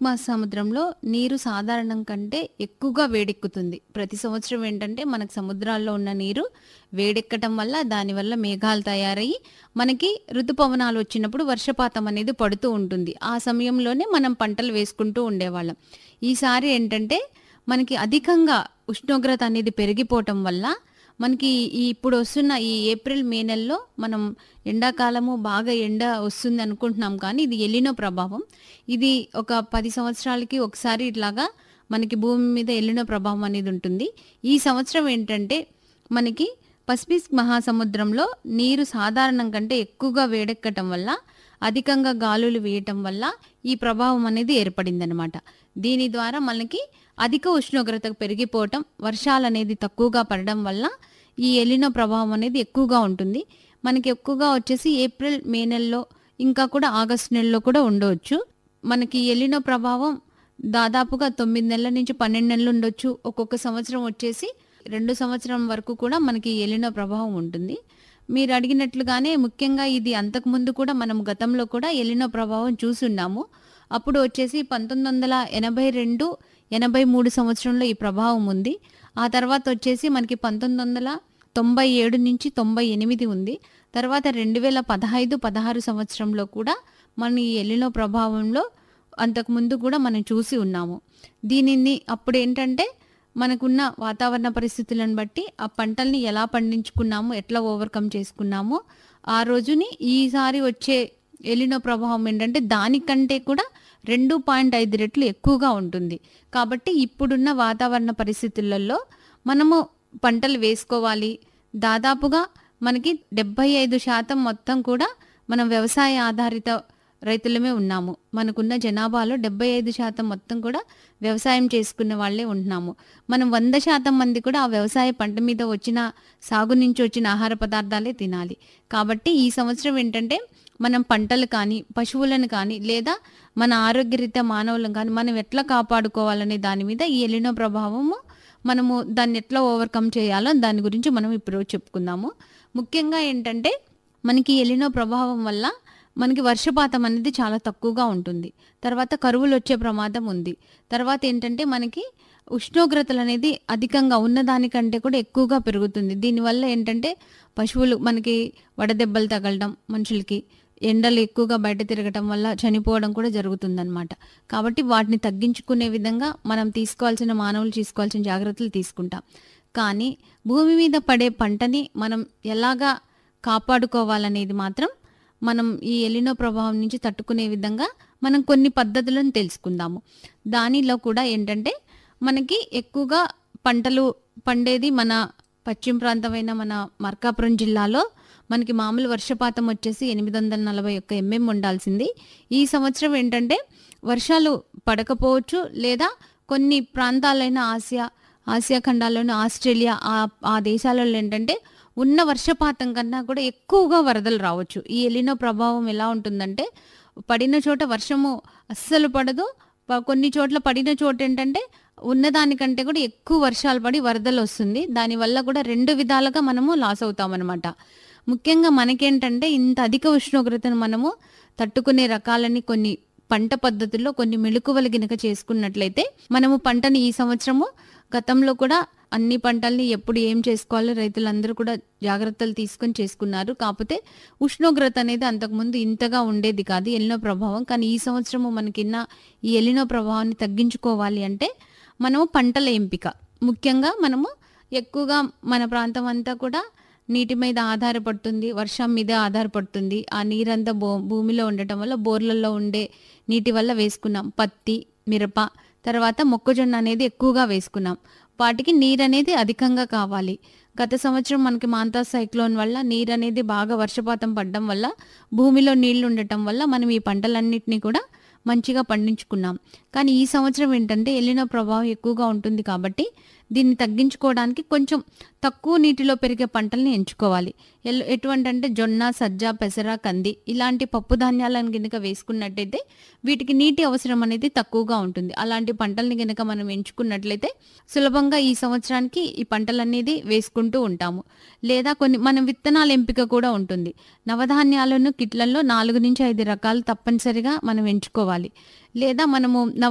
మహాసముద్రంలో నీరు సాధారణం కంటే ఎక్కువగా వేడెక్కుతుంది ప్రతి సంవత్సరం ఏంటంటే మనకు సముద్రాల్లో ఉన్న నీరు వేడెక్కటం వల్ల దానివల్ల మేఘాలు తయారయ్యి మనకి ఋతుపవనాలు వచ్చినప్పుడు వర్షపాతం అనేది పడుతూ ఉంటుంది ఆ సమయంలోనే మనం పంటలు వేసుకుంటూ ఉండేవాళ్ళం ఈసారి ఏంటంటే మనకి అధికంగా ఉష్ణోగ్రత అనేది పెరిగిపోవటం వల్ల మనకి ఈ ఇప్పుడు వస్తున్న ఈ ఏప్రిల్ మే నెలలో మనం ఎండాకాలము బాగా ఎండ వస్తుంది అనుకుంటున్నాం కానీ ఇది ఎలినో ప్రభావం ఇది ఒక పది సంవత్సరాలకి ఒకసారి ఇట్లాగా మనకి భూమి మీద ఎలినో ప్రభావం అనేది ఉంటుంది ఈ సంవత్సరం ఏంటంటే మనకి పసిఫిక్ మహాసముద్రంలో నీరు సాధారణం కంటే ఎక్కువగా వేడెక్కటం వల్ల అధికంగా గాలులు వేయటం వల్ల ఈ ప్రభావం అనేది ఏర్పడిందనమాట దీని ద్వారా మనకి అధిక ఉష్ణోగ్రత పెరిగిపోవటం వర్షాలు అనేది తక్కువగా పడడం వల్ల ఈ ఎలినో ప్రభావం అనేది ఎక్కువగా ఉంటుంది మనకి ఎక్కువగా వచ్చేసి ఏప్రిల్ మే నెలలో ఇంకా కూడా ఆగస్టు నెలలో కూడా ఉండవచ్చు మనకి ఎలినో ప్రభావం దాదాపుగా తొమ్మిది నెలల నుంచి పన్నెండు నెలలు ఉండొచ్చు ఒక్కొక్క సంవత్సరం వచ్చేసి రెండు సంవత్సరం వరకు కూడా మనకి ఎలినో ప్రభావం ఉంటుంది మీరు అడిగినట్లుగానే ముఖ్యంగా ఇది అంతకుముందు కూడా మనం గతంలో కూడా ఎలినో ప్రభావం చూసున్నాము అప్పుడు వచ్చేసి పంతొమ్మిది వందల ఎనభై రెండు ఎనభై మూడు సంవత్సరంలో ఈ ప్రభావం ఉంది ఆ తర్వాత వచ్చేసి మనకి పంతొమ్మిది వందల తొంభై ఏడు నుంచి తొంభై ఎనిమిది ఉంది తర్వాత రెండు వేల పదహైదు పదహారు సంవత్సరంలో కూడా మన ఈ ఎలినో ప్రభావంలో అంతకుముందు కూడా మనం చూసి ఉన్నాము దీనిని అప్పుడు ఏంటంటే మనకున్న వాతావరణ పరిస్థితులను బట్టి ఆ పంటల్ని ఎలా పండించుకున్నాము ఎట్లా ఓవర్కమ్ చేసుకున్నామో ఆ రోజుని ఈసారి వచ్చే ఎలినో ప్రభావం ఏంటంటే దానికంటే కూడా రెండు పాయింట్ ఐదు రెట్లు ఎక్కువగా ఉంటుంది కాబట్టి ఇప్పుడున్న వాతావరణ పరిస్థితులలో మనము పంటలు వేసుకోవాలి దాదాపుగా మనకి డెబ్బై ఐదు శాతం మొత్తం కూడా మనం వ్యవసాయ ఆధారిత రైతులమే ఉన్నాము మనకున్న జనాభాలో డెబ్బై ఐదు శాతం మొత్తం కూడా వ్యవసాయం చేసుకునే వాళ్ళే ఉంటున్నాము మనం వంద శాతం మంది కూడా ఆ వ్యవసాయ పంట మీద వచ్చిన సాగు నుంచి వచ్చిన ఆహార పదార్థాలే తినాలి కాబట్టి ఈ సంవత్సరం ఏంటంటే మనం పంటలు కానీ పశువులను కానీ లేదా మన ఆరోగ్యరీత్యా మానవులను కానీ మనం ఎట్లా కాపాడుకోవాలనే దాని మీద ఈ ఎలినో ప్రభావము మనము దాన్ని ఎట్లా ఓవర్కమ్ చేయాలో దాని గురించి మనం ఇప్పుడు చెప్పుకుందాము ముఖ్యంగా ఏంటంటే మనకి ఎలినో ప్రభావం వల్ల మనకి వర్షపాతం అనేది చాలా తక్కువగా ఉంటుంది తర్వాత కరువులు వచ్చే ప్రమాదం ఉంది తర్వాత ఏంటంటే మనకి ఉష్ణోగ్రతలు అనేది అధికంగా ఉన్నదానికంటే కూడా ఎక్కువగా పెరుగుతుంది దీనివల్ల ఏంటంటే పశువులు మనకి వడదెబ్బలు తగలడం మనుషులకి ఎండలు ఎక్కువగా బయట తిరగటం వల్ల చనిపోవడం కూడా జరుగుతుందన్నమాట కాబట్టి వాటిని తగ్గించుకునే విధంగా మనం తీసుకోవాల్సిన మానవులు తీసుకోవాల్సిన జాగ్రత్తలు తీసుకుంటాం కానీ భూమి మీద పడే పంటని మనం ఎలాగా కాపాడుకోవాలనేది మాత్రం మనం ఈ ఎలినో ప్రభావం నుంచి తట్టుకునే విధంగా మనం కొన్ని పద్ధతులను తెలుసుకుందాము దానిలో కూడా ఏంటంటే మనకి ఎక్కువగా పంటలు పండేది మన పశ్చిమ ప్రాంతమైన మన మార్కాపురం జిల్లాలో మనకి మామూలు వర్షపాతం వచ్చేసి ఎనిమిది వందల నలభై ఒక్క ఎంఎం ఉండాల్సింది ఈ సంవత్సరం ఏంటంటే వర్షాలు పడకపోవచ్చు లేదా కొన్ని ప్రాంతాలైన ఆసియా ఆసియా ఖండాల్లోని ఆస్ట్రేలియా ఆ ఆ దేశాలలో ఏంటంటే ఉన్న వర్షపాతం కన్నా కూడా ఎక్కువగా వరదలు రావచ్చు ఈ ఎలినో ప్రభావం ఎలా ఉంటుందంటే పడిన చోట వర్షము అస్సలు పడదు ప- కొన్ని చోట్ల పడిన చోట ఏంటంటే ఉన్నదానికంటే కూడా ఎక్కువ వర్షాలు పడి వరదలు వస్తుంది దానివల్ల కూడా రెండు విధాలుగా మనము లాస్ అవుతామన్నమాట ముఖ్యంగా మనకేంటంటే ఇంత అధిక ఉష్ణోగ్రతను మనము తట్టుకునే రకాలని కొన్ని పంట పద్ధతుల్లో కొన్ని మెళుకువలు గినక చేసుకున్నట్లయితే మనము పంటని ఈ సంవత్సరము గతంలో కూడా అన్ని పంటల్ని ఎప్పుడు ఏం చేసుకోవాలో రైతులందరూ కూడా జాగ్రత్తలు తీసుకొని చేసుకున్నారు కాకపోతే ఉష్ణోగ్రత అనేది అంతకుముందు ఇంతగా ఉండేది కాదు ఎలినో ప్రభావం కానీ ఈ సంవత్సరము మనకిన్న ఈ ఎలినో ప్రభావాన్ని తగ్గించుకోవాలి అంటే మనము పంటల ఎంపిక ముఖ్యంగా మనము ఎక్కువగా మన ప్రాంతం అంతా కూడా నీటి మీద ఆధారపడుతుంది వర్షం మీద ఆధారపడుతుంది ఆ నీరంతా భూ భూమిలో ఉండటం వల్ల బోర్లలో ఉండే నీటి వల్ల వేసుకున్నాం పత్తి మిరప తర్వాత మొక్కజొన్న అనేది ఎక్కువగా వేసుకున్నాం వాటికి నీరు అనేది అధికంగా కావాలి గత సంవత్సరం మనకి మాంతా సైక్లోన్ వల్ల నీరు అనేది బాగా వర్షపాతం పడడం వల్ల భూమిలో నీళ్లు ఉండటం వల్ల మనం ఈ పంటలన్నిటినీ కూడా మంచిగా పండించుకున్నాం కానీ ఈ సంవత్సరం ఏంటంటే ఎలినో ప్రభావం ఎక్కువగా ఉంటుంది కాబట్టి దీన్ని తగ్గించుకోవడానికి కొంచెం తక్కువ నీటిలో పెరిగే పంటల్ని ఎంచుకోవాలి ఎల్- ఎటువంటి అంటే జొన్న సజ్జ పెసర కంది ఇలాంటి పప్పు ధాన్యాలను గనుక వేసుకున్నట్టయితే వీటికి నీటి అవసరం అనేది తక్కువగా ఉంటుంది అలాంటి పంటల్ని గనుక మనం ఎంచుకున్నట్లయితే సులభంగా ఈ సంవత్సరానికి ఈ పంటలు అనేది వేసుకుంటూ ఉంటాము లేదా కొన్ని మనం విత్తనాల ఎంపిక కూడా ఉంటుంది నవధాన్యాలను కిట్లలో నాలుగు నుంచి ఐదు రకాలు తప్పనిసరిగా మనం ఎంచుకోవాలి లేదా మనము నవ